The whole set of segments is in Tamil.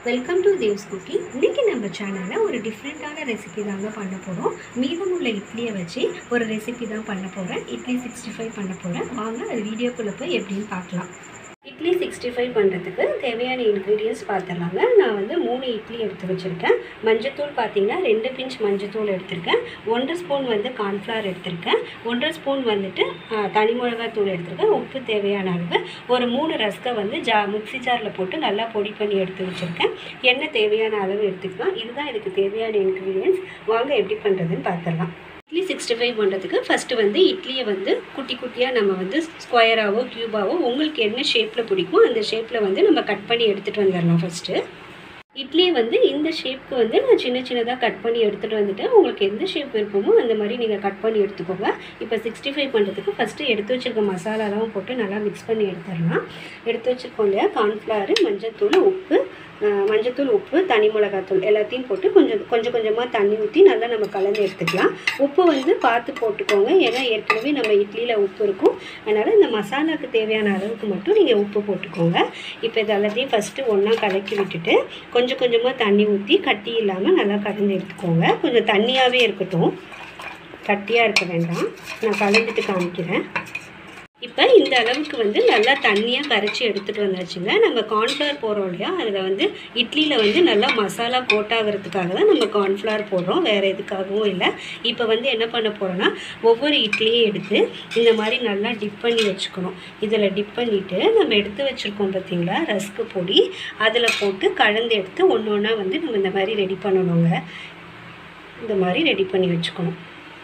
வெல்கம் டு தேவ்ஸ் குக்கிங் இன்றைக்கி நம்ம சேனலில் ஒரு டிஃப்ரெண்ட்டான ரெசிபி தாங்க பண்ண போகிறோம் மீதமுள்ள இட்லியை வச்சு ஒரு ரெசிபி தான் பண்ண போகிறேன் இட்லி சிக்ஸ்டி ஃபைவ் பண்ண போகிறேன் வாங்க அது வீடியோக்குள்ளே போய் எப்படின்னு பார்க்கலாம் இட்லி சிக்ஸ்டி ஃபைவ் பண்ணுறதுக்கு தேவையான இன்க்ரீடியன்ஸ் பார்த்துடலாங்க நான் வந்து மூணு இட்லி எடுத்து வச்சுருக்கேன் மஞ்சத்தூள் பார்த்தீங்கன்னா ரெண்டு பிஞ்ச் மஞ்சத்தூள் எடுத்திருக்கேன் ஒன்றரை ஸ்பூன் வந்து கார்ன்ஃப்ளவர் எடுத்திருக்கேன் ஒன்றரை ஸ்பூன் வந்துட்டு ஆ, தனி மிளகாய் தூள் எடுத்திருக்கேன் உப்பு தேவையான அளவு ஒரு மூணு ரஸ்கை வந்து ஜா மிக்ஸி ஜாரில் போட்டு நல்லா பொடி பண்ணி எடுத்து வச்சுருக்கேன் எண்ணெய் தேவையான அளவு எடுத்துக்கலாம் இதுதான் இதுக்கு தேவையான இன்க்ரீடியன்ஸ் வாங்க எப்படி பண்ணுறதுன்னு பார்த்துடலாம் இட்லி சிக்ஸ்டி ஃபைவ் பண்ணுறதுக்கு ஃபஸ்ட்டு வந்து இட்லியை வந்து குட்டி குட்டியாக நம்ம வந்து ஸ்கொயராகவோ க்யூபாவோ உங்களுக்கு என்ன ஷேப்பில் பிடிக்குமோ அந்த ஷேப்பில் வந்து நம்ம கட் பண்ணி எடுத்துகிட்டு வந்துடலாம் ஃபஸ்ட்டு இட்லியை வந்து இந்த ஷேப்க்கு வந்து நான் சின்ன சின்னதாக கட் பண்ணி எடுத்துகிட்டு வந்துட்டேன் உங்களுக்கு எந்த ஷேப் விருப்பமோ அந்த மாதிரி நீங்கள் கட் பண்ணி எடுத்துக்கோங்க இப்போ சிக்ஸ்டி ஃபைவ் பண்ணுறதுக்கு ஃபஸ்ட்டு எடுத்து வச்சிருக்க மசாலாலாம் போட்டு நல்லா மிக்ஸ் பண்ணி எடுத்துடலாம் எடுத்து வச்சுருக்கோம் இல்லையா கார்ன்ஃப்ளவர் மஞ்சத்தூள் உப்பு அஹ், மஞ்சத்தூள் உப்பு தனி மிளகாத்தூள் எல்லாத்தையும் போட்டு கொஞ்சம் கொஞ்சம் கொஞ்சமாக தண்ணி ஊற்றி நல்லா நம்ம கலந்து எடுத்துக்கலாம் உப்பு வந்து பார்த்து போட்டுக்கோங்க ஏன்னா ஏற்கனவே நம்ம இட்லியில் உப்பு இருக்கும் அதனால் இந்த மசாலாவுக்கு தேவையான அளவுக்கு மட்டும் நீங்கள் உப்பு போட்டுக்கோங்க இப்போ இது எல்லாத்தையும் ஃபஸ்ட்டு ஒன்றா கலக்கி விட்டுட்டு கொஞ்சம் கொஞ்சமாக தண்ணி ஊற்றி கட்டி இல்லாமல் நல்லா கலந்து எடுத்துக்கோங்க கொஞ்சம் தண்ணியாகவே இருக்கட்டும் கட்டியாக இருக்க வேண்டாம் நான் கலந்துட்டு காமிக்கிறேன் இப்போ இந்த அளவுக்கு வந்து நல்லா தண்ணியாக கரைச்சி எடுத்துகிட்டு வந்தாச்சுங்க நம்ம கார்ன்ஃப்ளவர் போடுறோம் இல்லையா அதில் வந்து இட்லியில் வந்து நல்லா மசாலா கோட்டாகிறதுக்காக தான் நம்ம கார்ன்ஃப்ளவர் போடுறோம் வேறு எதுக்காகவும் இல்லை இப்போ வந்து என்ன பண்ண போகிறோன்னா ஒவ்வொரு இட்லியும் எடுத்து இந்த மாதிரி நல்லா டிப் பண்ணி வச்சுக்கணும் இதில் டிப் பண்ணிவிட்டு நம்ம எடுத்து வச்சுருக்கோம் பார்த்தீங்களா ரஸ்க்கு பொடி அதில் போட்டு கலந்து எடுத்து ஒன்று ஒன்றா வந்து நம்ம இந்த மாதிரி ரெடி பண்ணணுங்க இந்த மாதிரி ரெடி பண்ணி வச்சுக்கணும்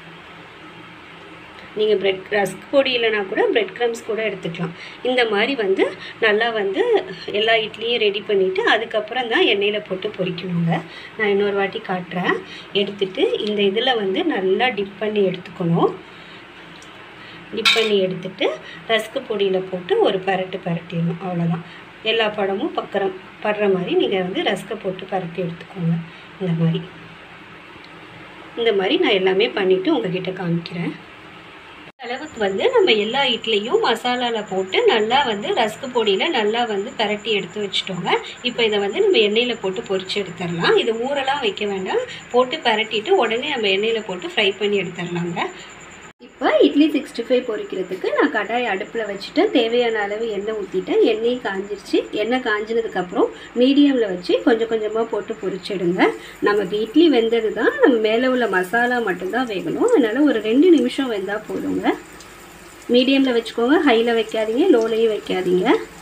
நீங்கள் பிரெட் ரஸ்க் பொடி இல்லைனா கூட பிரெட் க்ரம்ஸ் கூட எடுத்துக்கலாம் இந்த மாதிரி வந்து நல்லா வந்து எல்லா இட்லியும் ரெடி பண்ணிவிட்டு அதுக்கப்புறம் தான் எண்ணெயில் போட்டு பொரிக்கணுங்க நான் இன்னொரு வாட்டி காட்டுறேன் எடுத்துட்டு இந்த இதில் வந்து நல்லா டிப் பண்ணி எடுத்துக்கணும் டிப் பண்ணி எடுத்துட்டு ரஸ்க்கு பொடியில் போட்டு ஒரு பரட்டு பரட்டிடணும் அவ்வளோதான் எல்லா பழமும் பக்கரம் படுற மாதிரி நீங்கள் வந்து ரஸ்க்கை போட்டு பரட்டி எடுத்துக்கோங்க இந்த மாதிரி இந்த மாதிரி நான் எல்லாமே பண்ணிவிட்டு உங்ககிட்ட காமிக்கிறேன் அளவுக்கு வந்து நம்ம எல்லா இட்லியும் மசாலாவில் போட்டு நல்லா வந்து ரஸ்க்கு பொடியில் நல்லா வந்து பரட்டி எடுத்து வச்சுட்டோங்க இப்போ இதை வந்து நம்ம எண்ணெயில் போட்டு பொரிச்சு எடுத்துடலாம் இது ஊரெல்லாம் வைக்க வேண்டாம் போட்டு பரட்டிட்டு உடனே நம்ம எண்ணெயில் போட்டு ஃப்ரை பண்ணி எடுத்துடலாங்க இப்போ இட்லி சிக்ஸ்டி ஃபைவ் பொரிக்கிறதுக்கு நான் கடாய் அடுப்பில் வச்சுட்டு தேவையான அளவு எண்ணெய் ஊற்றிட்டேன் எண்ணெயும் காஞ்சிருச்சு எண்ணெய் காஞ்சினதுக்கப்புறம் மீடியமில் வச்சு கொஞ்சம் கொஞ்சமாக போட்டு பொரிச்சிடுங்க நமக்கு இட்லி வெந்தது தான் நம்ம மேலே உள்ள மசாலா மட்டும்தான் வேகணும் அதனால் ஒரு ரெண்டு நிமிஷம் வெந்தால் போதுங்க மீடியமில் வச்சுக்கோங்க ஹையில் வைக்காதீங்க லோலையும் வைக்காதீங்க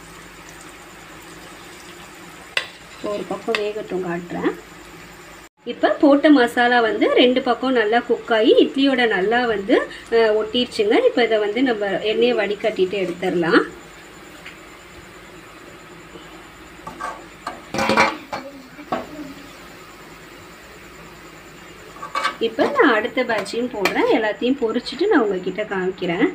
ஒரு பக்கம் வேகட்டும் காட்டுறேன் இப்போ போட்ட மசாலா வந்து ரெண்டு பக்கம் நல்லா குக் ஆகி இட்லியோட நல்லா வந்து அஹ், ஒட்டிருச்சுங்க இப்போ இதை வந்து நம்ம எண்ணெயை வடிகட்டிட்டு எடுத்துடலாம் இப்போ நான் அடுத்த பேட்சையும் போடுறேன் எல்லாத்தையும் பொரிச்சிட்டு நான் உங்ககிட்ட காமிக்கிறேன்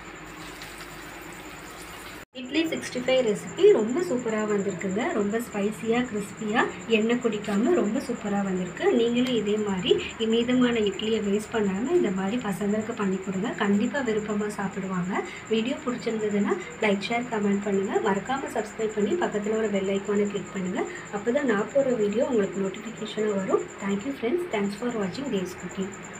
இட்லி சிக்ஸ்டி ஃபைவ் ரெசிபி ரொம்ப சூப்பராக வந்திருக்குங்க ரொம்ப ஸ்பைசியாக கிறிஸ்பியாக எண்ணெய் குடிக்காமல் ரொம்ப சூப்பராக வந்திருக்கு நீங்களும் இதே மாதிரி மீதமான இட்லியை வேஸ்ட் பண்ணாமல் இந்த மாதிரி பசங்களுக்கு பண்ணி கொடுங்க கண்டிப்பாக விருப்பமாக சாப்பிடுவாங்க வீடியோ பிடிச்சிருந்ததுன்னா லைக் ஷேர் கமெண்ட் பண்ணுங்கள் மறக்காமல் சப்ஸ்கிரைப் பண்ணி பக்கத்தில் ஒரு பெல் ஐக்கானை கிளிக் பண்ணுங்கள் அப்போ தான் நான் போகிற வீடியோ உங்களுக்கு நோட்டிஃபிகேஷனாக வரும் தேங்க்யூ ஃப்ரெண்ட்ஸ் தேங்க்ஸ் ஃபார் வாட்சிங் டேஸ் குக்கிங்